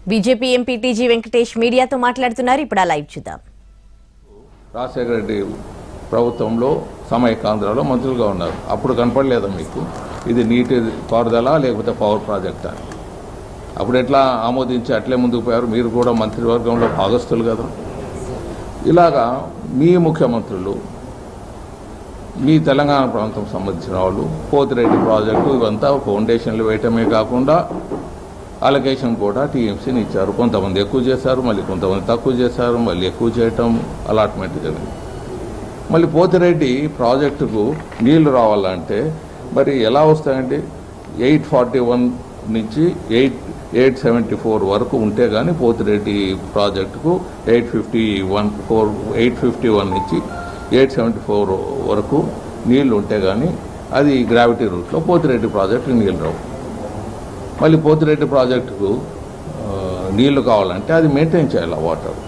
BJP MP TG Venkatesh మీడియాతో మాట్లాడుతున్నారు ఇప్పుడు ఆ లైవ్ చూద్దాం రాజశేఖర రెడ్డి ప్రభుత్వంలో సమైకాంధ్రలో మంత్రులుగా ఉన్నారు అప్పుడు కనపడలేదా మీకు ఇది నీటి పారుదల లేకపోతే పవర్ ప్రాజెక్ట్ అని అప్పుడు ఎట్లా ఆమోదించి అట్లే ముందుకు పోయారు మీరు కూడా మంత్రివర్గంలో భాగస్తులు కదా ఇలాగా మీ ముఖ్యమంత్రులు మీ తెలంగాణ ప్రాంతం సంబంధించిన వాళ్ళు పోతిరెడ్డి ప్రాజెక్టు ఇవంతా ఫౌండేషన్లు వేయటమే కాకుండా అలొకేషన్ కూడా టీఎంసీని ఇచ్చారు కొంతమంది ఎక్కువ చేశారు మళ్ళీ కొంతమంది తక్కువ చేశారు మళ్ళీ ఎక్కువ చేయటం అలాట్మెంట్ జరిగింది మళ్ళీ పోతిరెడ్డి ప్రాజెక్టుకు నీళ్లు రావాలంటే మరి ఎలా వస్తాయండి ఎయిట్ ఫార్టీ వన్ నుంచి ఎయిట్ ఎయిట్ సెవెంటీ ఫోర్ వరకు ఉంటే కానీ పోతిరెడ్డి ప్రాజెక్టుకు eight fifty one four eight fifty one నుంచి ఎయిట్ సెవెంటీ ఫోర్ వరకు నీళ్లు ఉంటే కానీ అది గ్రావిటీ రూట్లో పోతిరెడ్డి ప్రాజెక్టుకి నీళ్ళు రావు మళ్ళీ పోతిరెడ్డి ప్రాజెక్టుకు ఆ, నీళ్లు కావాలంటే అది మెయింటైన్ చేయాలి ఆ వాటర్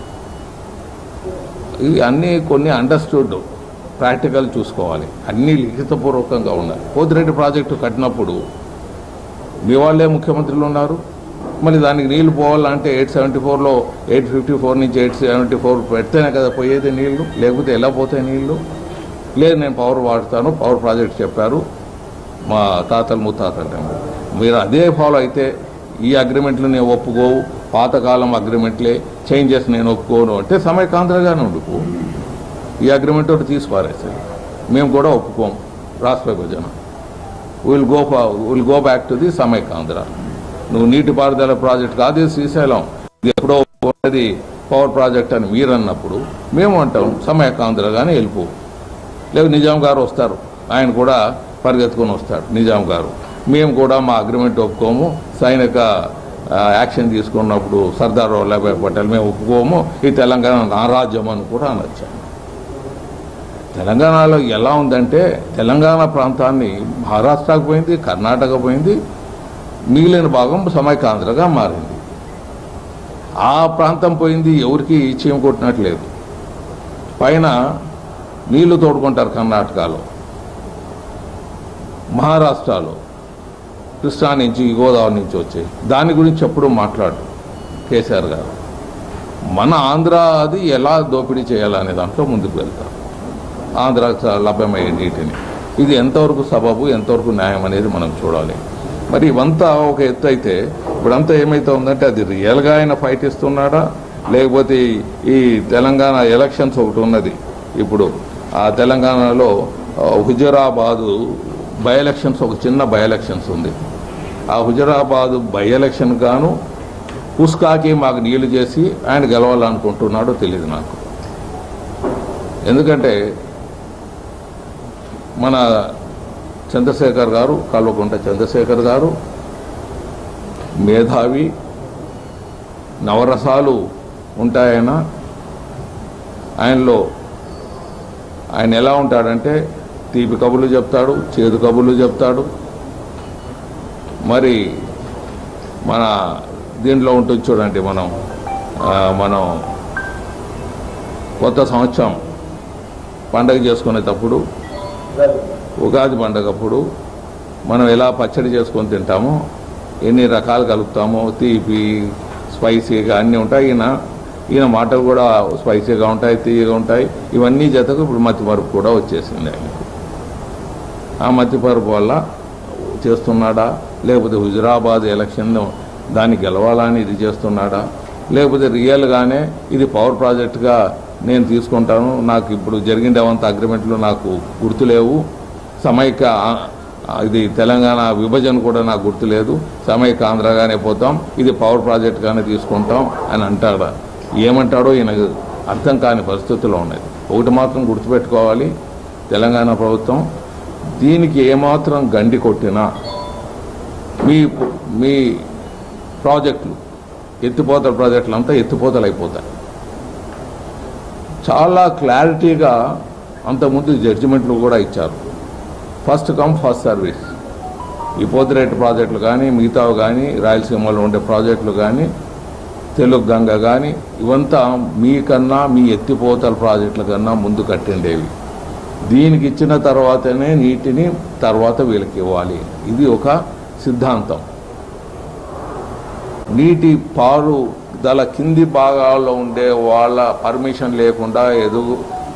ఇవి అన్నీ కొన్ని అండర్స్టూడ్ ప్రాక్టికల్ చూసుకోవాలి అన్నీ లిఖితపూర్వకంగా ఉన్నాయి పోతిరెడ్డి ప్రాజెక్టు కట్టినప్పుడు మీ వాళ్ళే ముఖ్యమంత్రులు ఉన్నారు మళ్ళీ దానికి నీళ్లు పోవాలంటే ఎయిట్ సెవెంటీ ఫోర్లో ఎయిట్ ఫిఫ్టీ ఫోర్ నుంచి ఎయిట్ సెవెంటీ ఫోర్ పెడితేనే కదా పోయేది నీళ్లు లేకపోతే ఎలా పోతాయి నీళ్లు లేదు నేను పవర్ వాడతాను పవర్ ప్రాజెక్ట్ చెప్పారు మా తాతలు ముత్తాతలు మీరు అదే ఫాలో అయితే ఈ అగ్రిమెంట్లు నేను ఒప్పుకోవు పాతకాలం అగ్రిమెంట్లే చేంజెస్ నేను ఒప్పుకోను అంటే సమయకాంధ్రగానే ఉండుకో ఈ అగ్రిమెంట్ ఒకటి తీసి పారేసాయి మేము కూడా ఒప్పుకోం రాష్ట్ర విభజన will go will go back to the Samaikyandhra నువ్వు నీటిపారుదల ప్రాజెక్ట్ కాదు ఇది శ్రీశైలం ఇది ఎప్పుడో ఉన్నది పవర్ ప్రాజెక్ట్ అని మీరు అన్నప్పుడు మేము అంటాం సమైకాంధ్రగానే వెళ్ళిపో లేదు నిజాం గారు వస్తారు ఆయన కూడా పరిగెత్తుకొని వస్తాడు నిజాం గారు మేము కూడా మా అగ్రిమెంట్ ఒప్పుకోము సైనిక ఆ, యాక్షన్ తీసుకున్నప్పుడు సర్దార్ వల్లభాయ్ పటేల్ మేము ఒప్పుకోము ఈ తెలంగాణ నా రాజ్యం అని కూడా అనొచ్చు తెలంగాణలో ఎలా ఉందంటే తెలంగాణ ప్రాంతాన్ని మహారాష్ట్రకు పోయింది కర్ణాటక పోయింది మిగిలిన భాగం సమైకాంధ్రగా మారింది ఆ ప్రాంతం పోయింది ఎవరికి చీమ కొట్టినట్లేదు పైన నీళ్లు తోడుకుంటారు కర్ణాటకలో మహారాష్ట్రలో కృష్ణా నుంచి గోదావరి నుంచి వచ్చాయి దాని గురించి ఎప్పుడు మాట్లాడు కేసీఆర్ గారు మన ఆంధ్ర అది ఎలా దోపిడీ చేయాలనే దాంట్లో ముందుకు వెళ్తారు ఆంధ్రాకు లభ్యమయ్యే నీటిని ఇది ఎంతవరకు సబబు ఎంతవరకు న్యాయం అనేది మనం చూడాలి మరి ఇవంతా ఒక ఎత్తు అయితే ఇప్పుడంతా ఏమైతే ఉందంటే అది రియల్గా ఆయన ఫైట్ ఇస్తున్నాడా లేకపోతే ఈ- ఈ తెలంగాణ ఎలక్షన్స్ ఒకటి ఉన్నది ఇప్పుడు ఆ తెలంగాణలో ఆ, హుజరాబాదు బై ఎలక్షన్స్ ఒక చిన్న బై ఎలక్షన్స్ ఉంది ఆ హుజరాబాదు బై ఎలక్షన్ గాను పుస్కాకి మాకు నీళ్లు చేసి ఆయన గెలవాలనుకుంటున్నాడో తెలియదు నాకు ఎందుకంటే మన చంద్రశేఖర్ గారు కల్వకుంట చంద్రశేఖర్ గారు మేధావి నవరసాలు ఉంటాయన ఆయనలో ఆయన ఎలా ఉంటాడంటే తీపి కబుర్లు చెప్తాడు చేదు కబుర్లు చెప్తాడు మరి మన దీంట్లో ఉంటుంది చూడండి మనం ఆ, మనం కొత్త సంవత్సరం పండగ చేసుకునేటప్పుడు ఉగాది పండగప్పుడు మనం ఎలా పచ్చడి చేసుకొని తింటామో ఎన్ని రకాలు కలుపుతామో తీపి స్పైసీగా అన్నీ ఉంటాయి ఈయన ఈయన మాటలు కూడా స్పైసీగా ఉంటాయి తీయగా ఉంటాయి ఇవన్నీ జతకు ఇప్పుడు మతిమరుపు కూడా వచ్చేసింది ఆయనకు ఆ మతిమరుపు వల్ల చేస్తున్నాడా లేకపోతే హుజురాబాద్ ఎలక్షన్ దాన్ని గెలవాలని ఇది చేస్తున్నాడా లేకపోతే రియల్గానే ఇది పవర్ ప్రాజెక్టుగా నేను తీసుకుంటాను నాకు ఇప్పుడు జరిగిందేవంత అగ్రిమెంట్లు నాకు గుర్తులేవు సమైక్య ఆ- ఇది తెలంగాణ విభజన కూడా నాకు గుర్తులేదు సమైక్య ఆంధ్రగానే పోతాం ఇది పవర్ ప్రాజెక్టుగానే తీసుకుంటాం అని అంటాడా ఏమంటాడో ఈయన అర్థం కాని పరిస్థితుల్లో ఉన్నది ఒకటి మాత్రం గుర్తుపెట్టుకోవాలి తెలంగాణ ప్రభుత్వం దీనికి ఏమాత్రం గండి కొట్టినా మీ మీ ప్రాజెక్టులు ఎత్తిపోతల ప్రాజెక్టులు అంతా ఎత్తిపోతలు అయిపోతాయి చాలా క్లారిటీగా అంతకుముందు జడ్జిమెంట్లు కూడా ఇచ్చారు ఫస్ట్ కమ్ ఫస్ట్ సర్వీస్ ఈ పోతిరెడ్డి ప్రాజెక్టులు కానీ మిగతావి కానీ రాయలసీమలో ఉండే ప్రాజెక్టులు కానీ తెలుగు గంగ కానీ ఇవంతా మీకన్నా మీ ఎత్తిపోతల ప్రాజెక్టుల కన్నా ముందు కట్టిండేవి దీనికి ఇచ్చిన తర్వాతనే నీటిని తర్వాత వీళ్ళకి ఇవ్వాలి ఇది ఒక సిద్ధాంతం నీటి పారు దల కింది భాగాల్లో ఉండే వాళ్ళ పర్మిషన్ లేకుండా ఎదుగు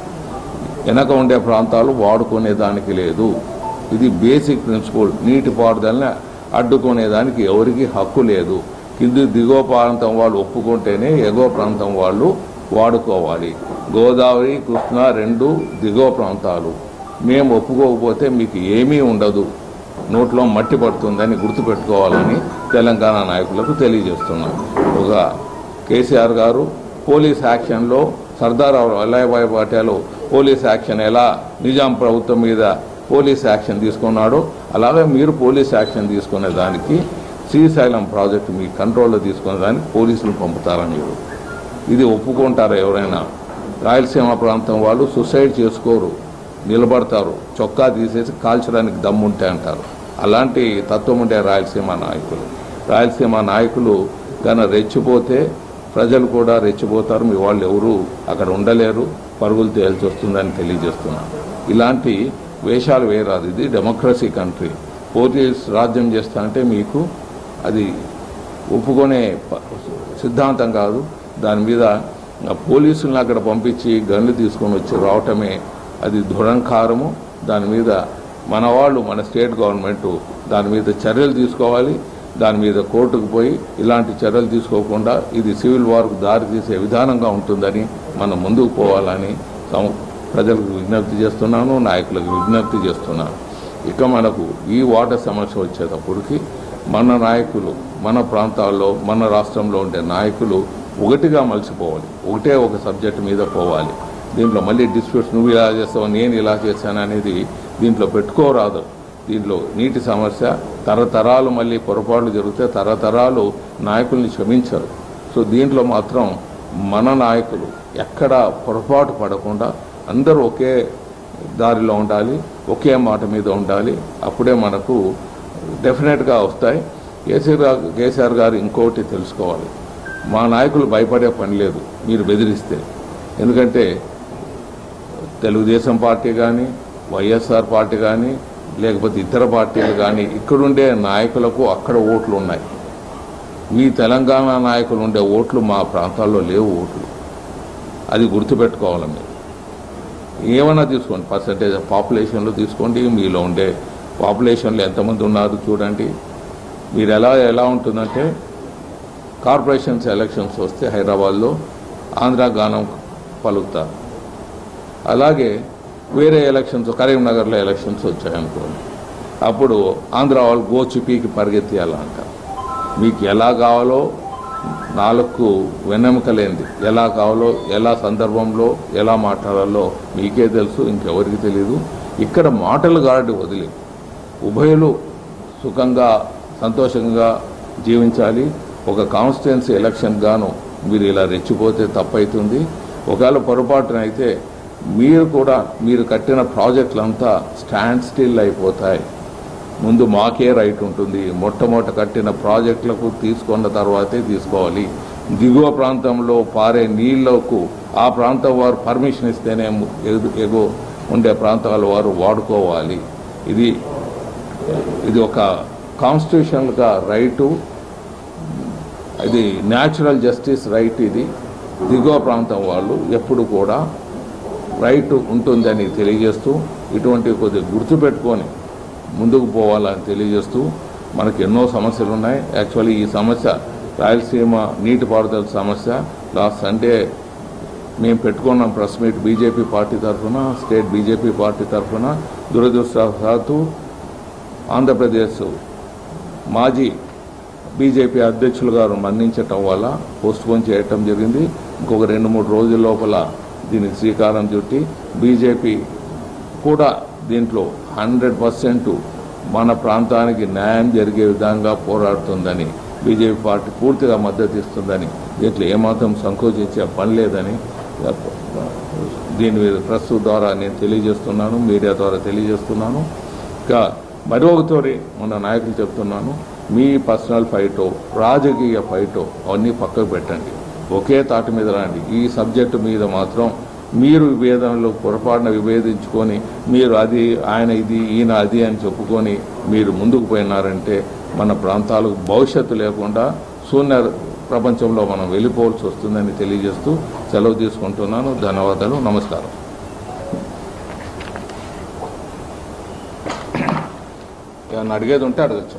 వెనక ఉండే ప్రాంతాలు వాడుకునే దానికి లేదు ఇది బేసిక్ ప్రిన్సిపల్ నీటి పారుదలని అడ్డుకునేదానికి ఎవరికి హక్కు లేదు కింది దిగువ ప్రాంతం వాళ్ళు ఒప్పుకుంటేనే ఎగువ ప్రాంతం వాళ్ళు వాడుకోవాలి గోదావరి కృష్ణ రెండు దిగువ ప్రాంతాలు మేము ఒప్పుకోకపోతే మీకు ఏమీ ఉండదు నోట్లో మట్టి పడుతుందని గుర్తుపెట్టుకోవాలని తెలంగాణ నాయకులకు తెలియజేస్తున్నాం ఒక కేసీఆర్ గారు పోలీస్ యాక్షన్లో సర్దార్ వల్లభాయ్ పటేల్ పోలీస్ యాక్షన్ ఎలా నిజాం ప్రభుత్వం మీద పోలీస్ యాక్షన్ తీసుకున్నాడో అలాగే మీరు పోలీస్ యాక్షన్ తీసుకునే దానికి శ్రీశైలం ప్రాజెక్టు మీ కంట్రోల్లో తీసుకునే దానికి పోలీసులు పంపుతారా మీరు ఇది ఒప్పుకుంటారా ఎవరైనా రాయలసీమ ప్రాంతం వాళ్ళు సుసైడ్ చేసుకోరు నిలబడతారు చొక్కా తీసేసి కాల్చడానికి దమ్ముంటే అంటారు అలాంటి తత్వం ఉండే రాయలసీమ నాయకులు రాయలసీమ నాయకులు గన రెచ్చిపోతే ప్రజలు కూడా రెచ్చిపోతారు మీ వాళ్ళు ఎవరు అక్కడ ఉండలేరు పరుగులు తేల్చి వస్తుందని తెలియజేస్తున్నాను ఇలాంటి వేషాలు వేయరాదు ఇది డెమోక్రసీ కంట్రీ పోలీస్ రాజ్యం చేస్తా అంటే మీకు అది ఒప్పుకునే ప- సిద్ధాంతం కాదు దాని మీద ఆ పోలీసులను అక్కడ పంపించి గన్లు తీసుకొని వచ్చి రావటమే అది దురంకారము దాని మీద మన వాళ్ళు మన స్టేట్ గవర్నమెంట్ దాని మీద చర్యలు తీసుకోవాలి దాని మీద కోర్టుకు పోయి ఇలాంటి చర్యలు తీసుకోకుండా ఇది సివిల్ వార్కు దారి తీసే విధానంగా ఉంటుందని మనం ముందుకు పోవాలని సం- ప్రజలకు విజ్ఞప్తి చేస్తున్నాను నాయకులకు విజ్ఞప్తి చేస్తున్నాను ఇక మనకు ఈ వాటర్ సమస్య వచ్చేటప్పటికి మన నాయకులు మన ప్రాంతాల్లో మన రాష్ట్రంలో ఉండే నాయకులు ఒకటిగా మలిసిపోవాలి ఒకటే ఒక సబ్జెక్ట్ మీద పోవాలి దీంట్లో మళ్ళీ డిస్ప్యూట్స్ నువ్వు ఇలా చేస్తావు నేను ఇలా చేశాను అనేది దీంట్లో పెట్టుకోరాదు దీంట్లో నీటి సమస్య తరతరాలు మళ్ళీ పొరపాట్లు జరిగితే తరతరాలు నాయకుల్ని క్షమించరు సో దీంట్లో మాత్రం మన నాయకులు ఎక్కడ పొరపాటు పడకుండా అందరూ ఒకే దారిలో ఉండాలి ఒకే మాట మీద ఉండాలి అప్పుడే మనకు డెఫినెట్గా వస్తాయి కేసీఆర్ గారు కేసీఆర్ గారు ఇంకోటి తెలుసుకోవాలి మా నాయకులు భయపడే పని లేదు మీరు బెదిరిస్తే ఎందుకంటే తెలుగుదేశం పార్టీ కానీ వైఎస్ఆర్ పార్టీ కానీ లేకపోతే ఇతర పార్టీలు కానీ ఇక్కడుండే నాయకులకు అక్కడ ఓట్లు ఉన్నాయి మీ తెలంగాణ నాయకులు ఉండే ఓట్లు మా ప్రాంతాల్లో లేవు ఓట్లు అది గుర్తుపెట్టుకోవాలి మీరు ఏమన్నా తీసుకోండి పర్సంటేజ్ ఆఫ్ పాపులేషన్లో తీసుకోండి మీలో ఉండే పాపులేషన్లో ఎంతమంది ఉన్నారు చూడండి మీరు ఎలా ఎలా ఉంటుందంటే కార్పొరేషన్స్ ఎలక్షన్స్ వస్తే హైదరాబాద్లో ఆంధ్ర గానం పలుకుతారు అలాగే వేరే ఎలక్షన్స్ కరీంనగర్లో ఎలక్షన్స్ వచ్చాయనుకోండి అప్పుడు ఆంధ్ర వాళ్ళు గోచిపీకి పరిగెత్తియాలంటారు మీకు ఎలా కావాలో నాలుగు వెన్నెముక లేనిది ఎలా కావాలో ఎలా సందర్భంలో ఎలా మాట్లాడాలో మీకే తెలుసు ఇంకెవరికి తెలియదు ఇక్కడ మాటలు గాడి వదిలి ఉభయులు సుఖంగా సంతోషంగా జీవించాలి ఒక కాన్స్టిట్యున్సీ ఎలక్షన్ గాను మీరు ఇలా రెచ్చిపోతే తప్పైతుంది ఒకవేళ పొరపాటున అయితే మీరు కూడా మీరు కట్టిన ప్రాజెక్టులంతా స్టాండ్ స్టిల్ అయిపోతాయి ముందు మాకే రైట్ ఉంటుంది మొట్టమొదట కట్టిన ప్రాజెక్టులకు తీసుకున్న తర్వాతే తీసుకోవాలి దిగువ ప్రాంతంలో పారే నీళ్లకు ఆ ప్రాంతం వారు పర్మిషన్ ఇస్తేనే ము- ఎగు- ఎగువ ఉండే ప్రాంతాల వారు వాడుకోవాలి ఇది ఇది ఒక కాన్స్టిట్యూషనల్గా రైటు ఇది న్యాచురల్ జస్టిస్ రైట్ ఇది దిగువ ప్రాంతం వాళ్ళు ఎప్పుడు కూడా రైట్ ఉంటుందని తెలియజేస్తూ ఇటువంటి కొద్దిగా గుర్తుపెట్టుకొని ముందుకు పోవాలని తెలియజేస్తూ మనకి ఎన్నో సమస్యలు ఉన్నాయి యాక్చువల్లీ ఈ సమస్య రాయలసీమ నీటిపారుదల సమస్య లాస్ట్ సండే మేము పెట్టుకున్నాం ప్రెస్ మీట్ బీజేపీ పార్టీ తరఫున స్టేట్ బీజేపీ పార్టీ తరఫున దురదృష్టవశాత్తు ఆంధ్రప్రదేశ్ మాజీ బీజేపీ అధ్యక్షులు గారు మరణించటం వల్ల పోస్ట్పోన్ చేయటం జరిగింది ఇంకొక రెండు మూడు రోజుల లోపల దీనికి శ్రీకారం చుట్టి బీజేపీ కూడా దీంట్లో హండ్రెడ్ పర్సెంట్ మన ప్రాంతానికి న్యాయం జరిగే విధంగా పోరాడుతుందని బీజేపీ పార్టీ పూర్తిగా మద్దతు ఇస్తుందని దీంట్లో ఏమాత్రం సంకోచించే పని లేదని దీని మీద ప్రెస్ ద్వారా నేను తెలియజేస్తున్నాను మీడియా ద్వారా తెలియజేస్తున్నాను ఇంకా మరొకతోరి మన నాయకులు చెప్తున్నాను మీ పర్సనల్ ఫైటో రాజకీయ ఫైటో అవన్నీ పక్కకు పెట్టండి ఒకే తాటి మీద రండి ఈ సబ్జెక్టు మీద మాత్రం మీరు విభేదంలో పొరపాటున విభేదించుకొని మీరు అది ఆయన ఇది ఈయన అది అని చెప్పుకొని మీరు ముందుకు పోయినారంటే మన ప్రాంతాలకు భవిష్యత్తు లేకుండా శూన్య ప్రపంచంలో మనం వెళ్ళిపోవాల్సి వస్తుందని తెలియజేస్తూ సెలవు తీసుకుంటున్నాను ధన్యవాదాలు నమస్కారం ఏమన్నా అడిగేది ఉంటే అడగచ్చు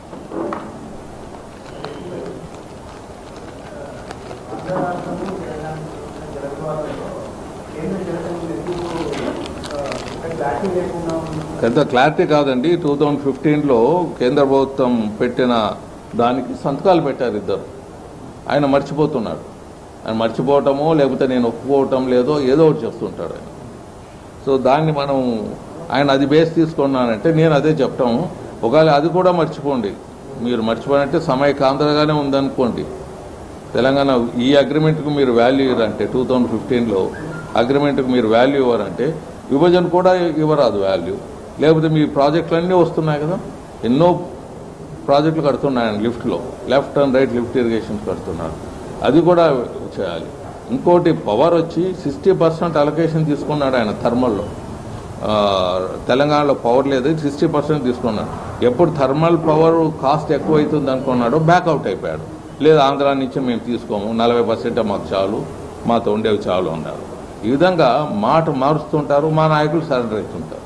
పెద్ద క్లారిటీ కాదండి టూ థౌజండ్ ఫిఫ్టీన్లో కేంద్ర ప్రభుత్వం పెట్టిన దానికి సంతకాలు పెట్టారు ఇద్దరు ఆయన మర్చిపోతున్నాడు ఆయన మర్చిపోవటమో లేకపోతే నేను ఒప్పుకోవటం లేదో ఏదో ఒకటి చేస్తుంటాడు ఆయన సో దాన్ని మనం ఆయన అది బేస్ తీసుకున్నానంటే నేను అదే చెప్తాము ఒకవేళ అది కూడా మర్చిపోండి మీరు మర్చిపోయినట్టే సమయకాంతగానే ఉందనుకోండి తెలంగాణ ఈ అగ్రిమెంట్కు మీరు వాల్యూ ఇవ్వరంటే టూ థౌజండ్ ఫిఫ్టీన్లో అగ్రిమెంట్కి మీరు వాల్యూ ఇవ్వరంటే విభజన కూడా ఇవ్వరాదు వాల్యూ లేకపోతే మీ ప్రాజెక్టులన్నీ వస్తున్నాయి కదా ఎన్నో ప్రాజెక్టులు కడుతున్నాయండి లిఫ్ట్లో left and right lift irrigations కడుతున్నారు అది కూడా చేయాలి ఇంకోటి పవర్ వచ్చి సిక్స్టీ పర్సెంట్ అలొకేషన్ తీసుకున్నాడు ఆయన థర్మల్లో ఆ, తెలంగాణలో పవర్ లేదు సిక్స్టీ పర్సెంట్ తీసుకున్నాడు ఎప్పుడు థర్మల్ పవర్ కాస్ట్ ఎక్కువ అవుతుంది అనుకున్నాడో బ్యాక్అవుట్ అయిపోయాడు లేదు ఆంధ్ర నుంచి మేము తీసుకోము నలభై పర్సెంట్ మాకు చాలు మాతో ఉండేవి చాలు అన్నారు ఈ విధంగా మాట మారుస్తుంటారు మా నాయకులు సరెండర్ అవుతుంటారు